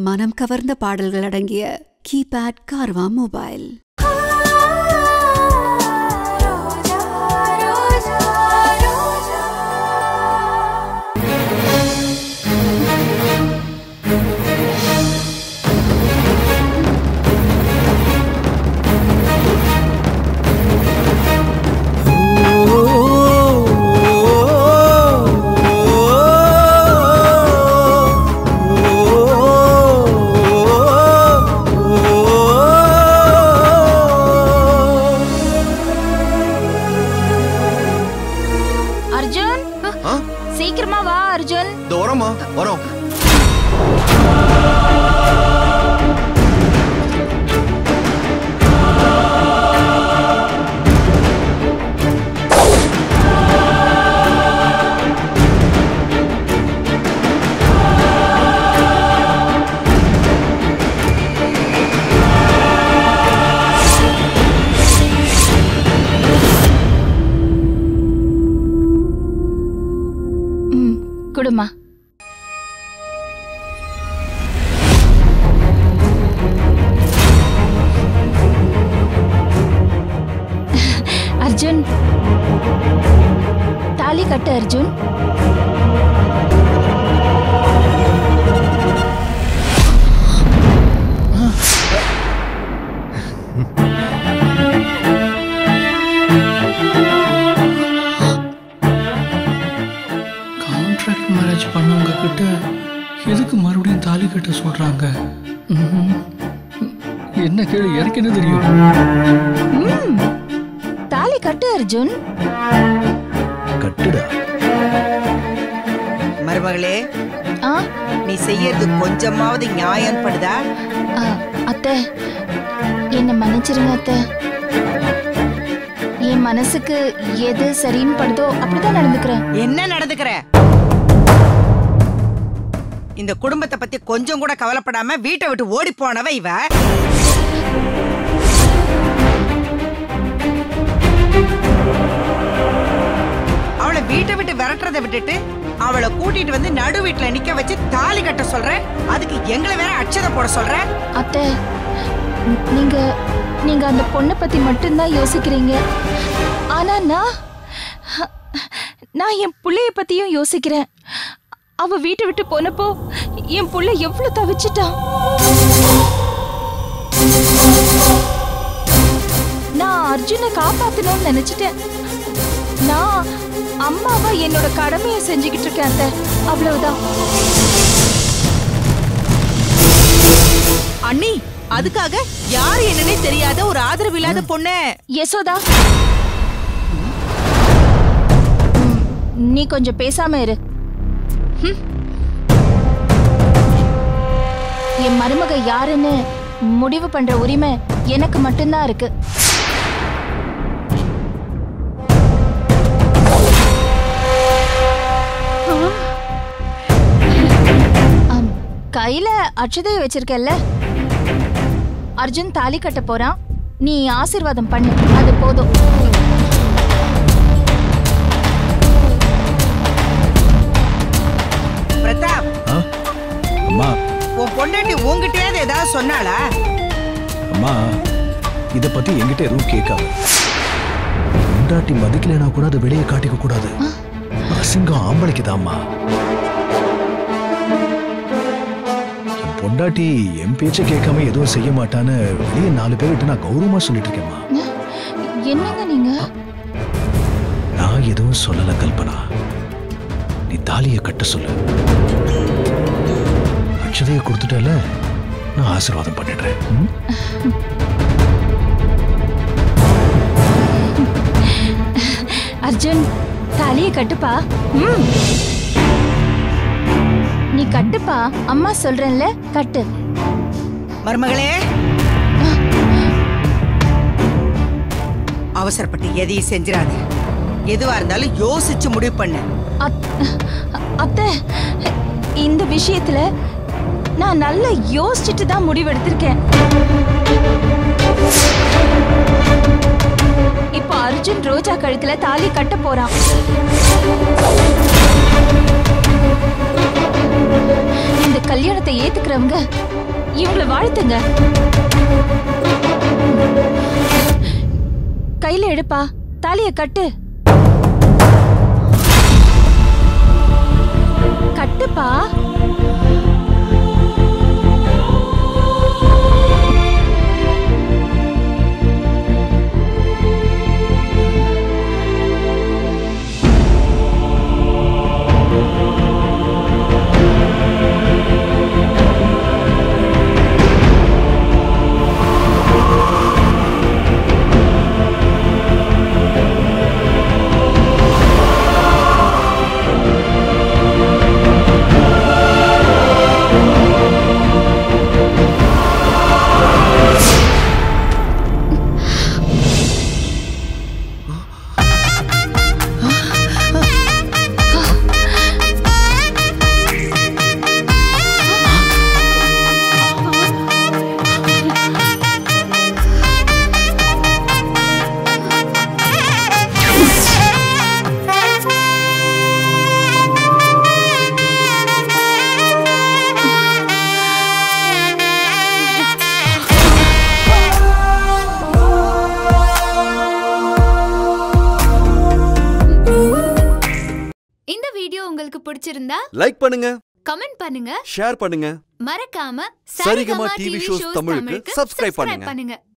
மனம் கவர்ந்த பாடல்கள் அடங்கிய கீபேட் கார்வா மொபைல் அர்ஜுன் ஆ சீக்கிரமா வா அர்ஜுன் இந்த வரோம்மா வரோம் ம் குடுமா அர்ஜுன் தாலி கட்டு அர்ஜுன் கான்ட்ராக்ட் மேரேஜ் பண்ணவங்க கிட்ட எதுக்கு மறுபடியும் தாலி கட்ட சொல்றாங்க ம்ஹும். என்ன கேளு எனக்கு என்ன தெரியும் ம் தாலி கட்டு அர்ஜுன் கட்டுடா மருமகளே ஆ நீ செய்யறது கொஞ்சமாவது நியாயம் படுதா ஆ, அத்தை என்ன மன்னிச்சிருங்க அத்தை என் மனசுக்கு எது சரின்னு படுதோ அப்படிதான் நடந்துக்கிறேன் என்ன நடந்துக்கிற இந்த குடும்பத்தை பத்தி கொஞ்சம் கூட கவலைப்படாம வீட்டை விட்டு ஓடி போனவ இவ அவளை வீட்டை விட்டு விரட்டுறதை விட்டுட்டு அவளை கூட்டிட்டு வந்து நடு வீட்டுல நிக்க வச்சு தாலி கட்ட சொல்ற அதுக்கு எங்களை வேற அச்சதை போட சொல்ற அத்தை ந- நீங்க நீங்க அந்த பொண்ணை பத்தி மட்டும்தான் யோசிக்கிறீங்க ஆனா நான் நான் என் புள்ளைய பத்தியும் யோசிக்கிறேன் அவ வீட்டை விட்டு போனப்போ என் புள்ள எவ்வளவு தவிச்சிட்டான் நான் அர்ஜுனை காப்பாத்தணும்னு நினைச்சிட்டேன் நான் அம்மாவா என்னோட கடமையை செஞ்சுக்கிட்டு இருக்கேன் அத்தை அவ்வளவுதான் அண்ணி அதுக்காக யார் என்னன்னே தெரியாத ஒரு ஆதரவு இல்லாத பொண்ணு யசோதா ம், நீ கொஞ்சம் பேசாம இரு ஹம். என் மருமக யாருன்னு முடிவு பண்ற உரிமை எனக்கு மட்டும்தான் இருக்கு ஆம், கையில அட்சதைய வச்சிருக்கல்ல அர்ஜுன் தாலி கட்ட போறான் நீ ஆசீர்வாதம் பண்ணு அது போதும் பிரதாப் ஆ? அம்மா உன் பொண்டாட்டி உங்ககிட்டயாவது ஏதாவது சொன்னாளா அம்மா இத பத்தி என்கிட்ட எதுவும் கேட்காது பொண்டாட்டி மதிக்கலைனா கூட அதை வெளியே காட்டிக்க கூடாது அசிங்கம் ஆம்பளைக்குதாம்மா என் பொண்டாட்டி என் பேச்சை கேட்காம எதுவும் செய்ய மாட்டான்னு வெளியே நாலு பேர்கிட்ட நான் கௌரவமா சொல்லிட்டு இருக்கேம்மா என்னங்க நீங்க நான் எதுவும் சொல்லல கல்பனா நீ தாலியை கட்ட சொல்லு அக்ஷதையை கொடுத்துட்டல நான் ஆசீர்வாதம் பண்ணிடுறேன் ம்? அர்ஜுன் தாலிய கட்டுப்பா ம். நீ கட்டுப்பா அம்மா சொல்றேன்ல கட்டு மருமகளே அவசரப்பட்டு எதையும் செஞ்சிடாத எதுவா இருந்தாலும் யோசிச்சு முடிவு பண்ணு அத்- அத்தை இந்த விஷயத்துல நான் நல்லா யோசிச்சுட்டு தான் முடிவெடுத்திருக்கேன் இப்போ அர்ஜுன் ரோஜா கழுத்துல தாலி கட்ட போறான் இந்த கல்யாணத்தை ஏத்துக்கிறவங்க இவங்கள வாழ்த்துங்க கையில எடுப்பா தாலிய கட்டு கட்டுப்பா இந்த வீடியோ உங்களுக்கு பிடிச்சிருந்தா லைக் பண்ணுங்க கமெண்ட் பண்ணுங்க ஷேர் பண்ணுங்க மறக்காம சரிகமா டிவி ஷோஸ் தமிழுக்கு subscribe பண்ணுங்க. பண்ணுங்க